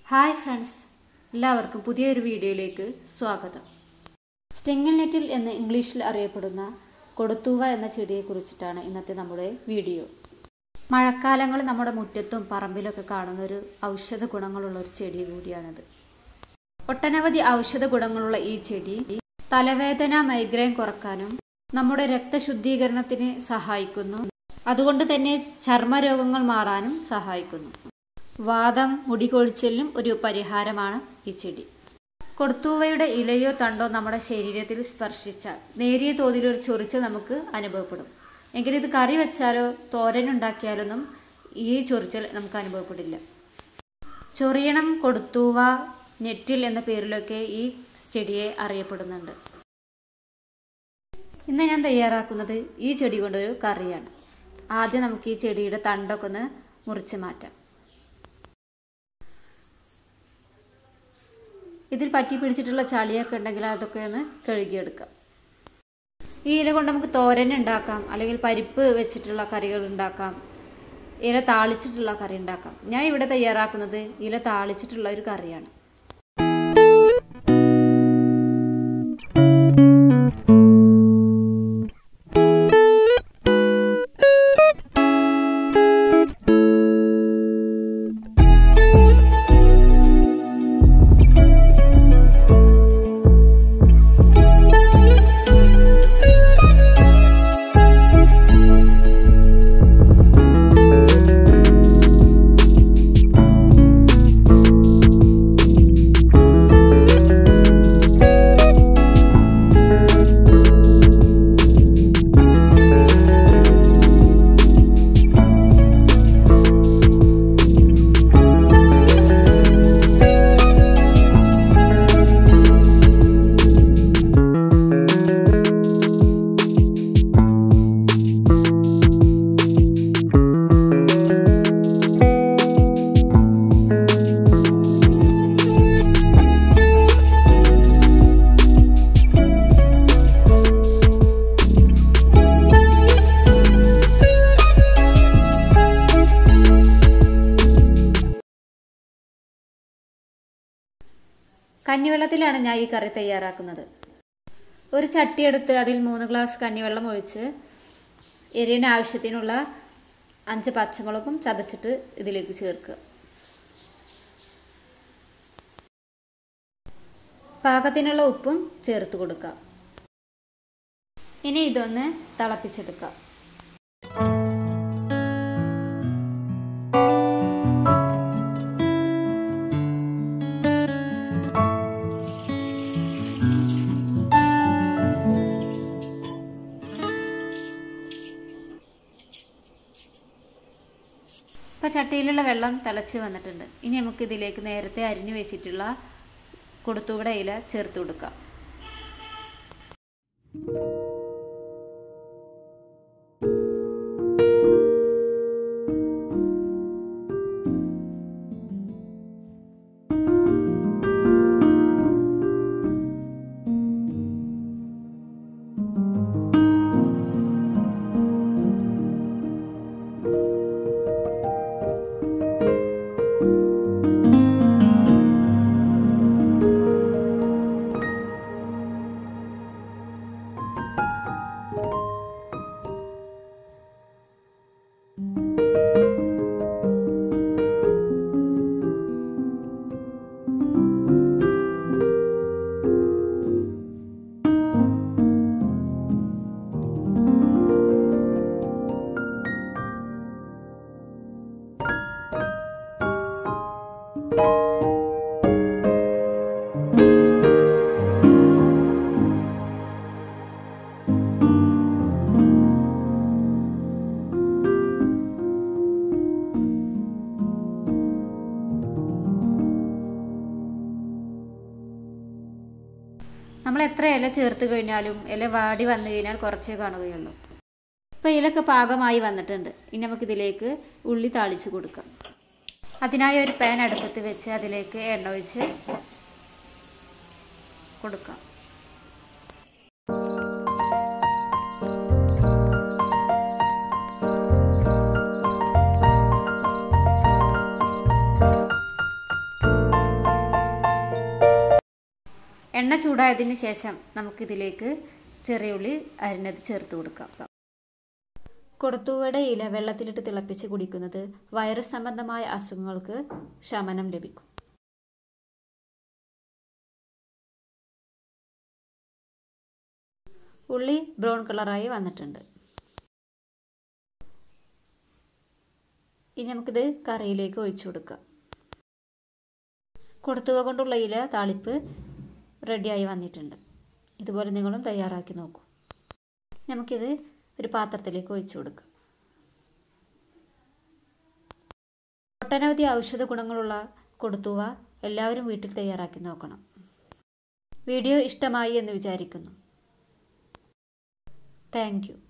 hi friends എല്ലാവർക്കും പുതിയൊരു വീഡിയോയിലേക്ക് സ്വാഗതം സ്റ്റിങ്ങിൾ നെറ്റിൽ എന്ന് ഇംഗ്ലീഷിൽ അറിയപ്പെടുന്ന കൊടുത്തൂവ എന്ന ചെടിയെ കുറിച്ചിട്ടാണ് ഇന്നത്തെ നമ്മുടെ വീഡിയോ മഴക്കാലങ്ങളിൽ നമ്മുടെ മുറ്റത്തും പറമ്പിലൊക്കെ കാണുന്ന ഒരു ഔഷധ ഗുണങ്ങളുള്ള ഒരു ചെടി കൂടിയാണിത് ഒട്ടനവധി ഔഷധ ഗുണങ്ങളുള്ള ഈ ചെടി തലവേദന മൈഗ്രെയിൻ കുറക്കാനും നമ്മുടെ രക്തശുദ്ധീകരണത്തിന് സഹായിക്കുന്നു അതുകൊണ്ട് തന്നെ ചർമ്മരോഗങ്ങൾ മാറാനും സഹായിക്കുന്നു വാദം മുടികൊഴിച്ചലിനും ഒരു പരിഹാരമാണ് ഈ ചെടി കൊടുത്തൂവയുടെ ഇലയോ തണ്ടോ നമ്മുടെ ശരീരത്തിൽ സ്പർശിച്ചാൽ നേരിയ തോതിൽ ഒരു ചൊറിച്ച് നമുക്ക് അനുഭവപ്പെടും എങ്കിലും ഇത് കറി വെച്ചാലോ തോരനുണ്ടാക്കിയാലൊന്നും ഈ ചൊറിച്ചൽ നമുക്ക് അനുഭവപ്പെടില്ല ചൊറിയണം കൊടുത്തൂവ നെറ്റിൽ എന്ന പേരിലൊക്കെ ഈ ചെടിയെ അറിയപ്പെടുന്നുണ്ട് ഇന്ന് ഞാൻ തയ്യാറാക്കുന്നത് ഈ ചെടി കൊണ്ടൊരു കറിയാണ് ആദ്യം നമുക്ക് ഈ ചെടിയുടെ തണ്ടൊക്കെ ഒന്ന് മുറിച്ച് മാറ്റാം ഇതിൽ പറ്റി പിടിച്ചിട്ടുള്ള ചളിയൊക്കെ ഉണ്ടെങ്കിൽ അതൊക്കെ ഒന്ന് കഴുകിയെടുക്കാം ഈ ഇല കൊണ്ട് നമുക്ക് തോരൻ ഉണ്ടാക്കാം അല്ലെങ്കിൽ പരിപ്പ് വെച്ചിട്ടുള്ള കറികൾ ഉണ്ടാക്കാം ഇല താളിച്ചിട്ടുള്ള കറി ഉണ്ടാക്കാം ഞാൻ ഇവിടെ തയ്യാറാക്കുന്നത് ഇല താളിച്ചിട്ടുള്ള ഒരു കറിയാണ് കഞ്ഞിവെള്ളത്തിലാണ് ഞാൻ ഈ കറി തയ്യാറാക്കുന്നത് ഒരു ചട്ടി എടുത്ത് അതിൽ മൂന്ന് ഗ്ലാസ് കഞ്ഞിവെള്ളം ഒഴിച്ച് എരിവിന് ആവശ്യത്തിനുള്ള അഞ്ച് പച്ചമുളകും ചതച്ചിട്ട് ഇതിലേക്ക് ചേർക്കുക പാകത്തിനുള്ള ഉപ്പും ചേർത്ത് കൊടുക്കാം ഇനി ഇതൊന്ന് തിളപ്പിച്ചെടുക്കാം ഇപ്പോൾ ചട്ടിയിലുള്ള വെള്ളം തിളച്ച് വന്നിട്ടുണ്ട് ഇനി നമുക്ക് ഇതിലേക്ക് നേരത്തെ അരിഞ്ഞു വെച്ചിട്ടുള്ള കൊടുത്തൂടെ ഇല ചേർത്ത് കൊടുക്കാം നമ്മൾ എത്ര ഇല ചേർത്ത് കഴിഞ്ഞാലും ഇല വാടി വന്നു കഴിഞ്ഞാൽ കുറച്ചേ കാണുകയുള്ളൂ ഇപ്പോൾ ഇലൊക്കെ പാകമായി വന്നിട്ടുണ്ട് ഇനി നമുക്കിതിലേക്ക് ഉള്ളി താളിച്ച് കൊടുക്കാം അതിനായി ഒരു പാൻ അടുപ്പത്ത് വെച്ച് അതിലേക്ക് എണ്ണ ഒഴിച്ച് കൊടുക്കാം എണ്ണ ചൂടായതിന് ശേഷം നമുക്കിതിലേക്ക് ചെറിയ ഉള്ളി അരിഞ്ഞത് ചേർത്ത് കൊടുക്കാം കൊടുത്തൂവയുടെ ഇല വെള്ളത്തിലിട്ട് തിളപ്പിച്ച് കുടിക്കുന്നത് വൈറസ് സംബന്ധമായ അസുഖങ്ങൾക്ക് ശമനം ലഭിക്കും ഉള്ളി ബ്രൗൺ കളറായി വന്നിട്ടുണ്ട് ഇനി നമുക്കിത് കറിയിലേക്ക് ഒഴിച്ചു കൊടുക്കാം കൊടുത്തുക കൊണ്ടുള്ള ഇല താളിപ്പ് റെഡിയായി വന്നിട്ടുണ്ട് ഇതുപോലെ നിങ്ങളും തയ്യാറാക്കി നോക്കൂ നമുക്കിത് ഒരു പാത്രത്തിലേക്ക് ഒഴിച്ചു കൊടുക്കാം ഒട്ടനവധി ഔഷധ ഗുണങ്ങളുള്ള കൊടുത്തുവ എല്ലാവരും വീട്ടിൽ തയ്യാറാക്കി നോക്കണം വീഡിയോ ഇഷ്ടമായി എന്ന് വിചാരിക്കുന്നു താങ്ക് യു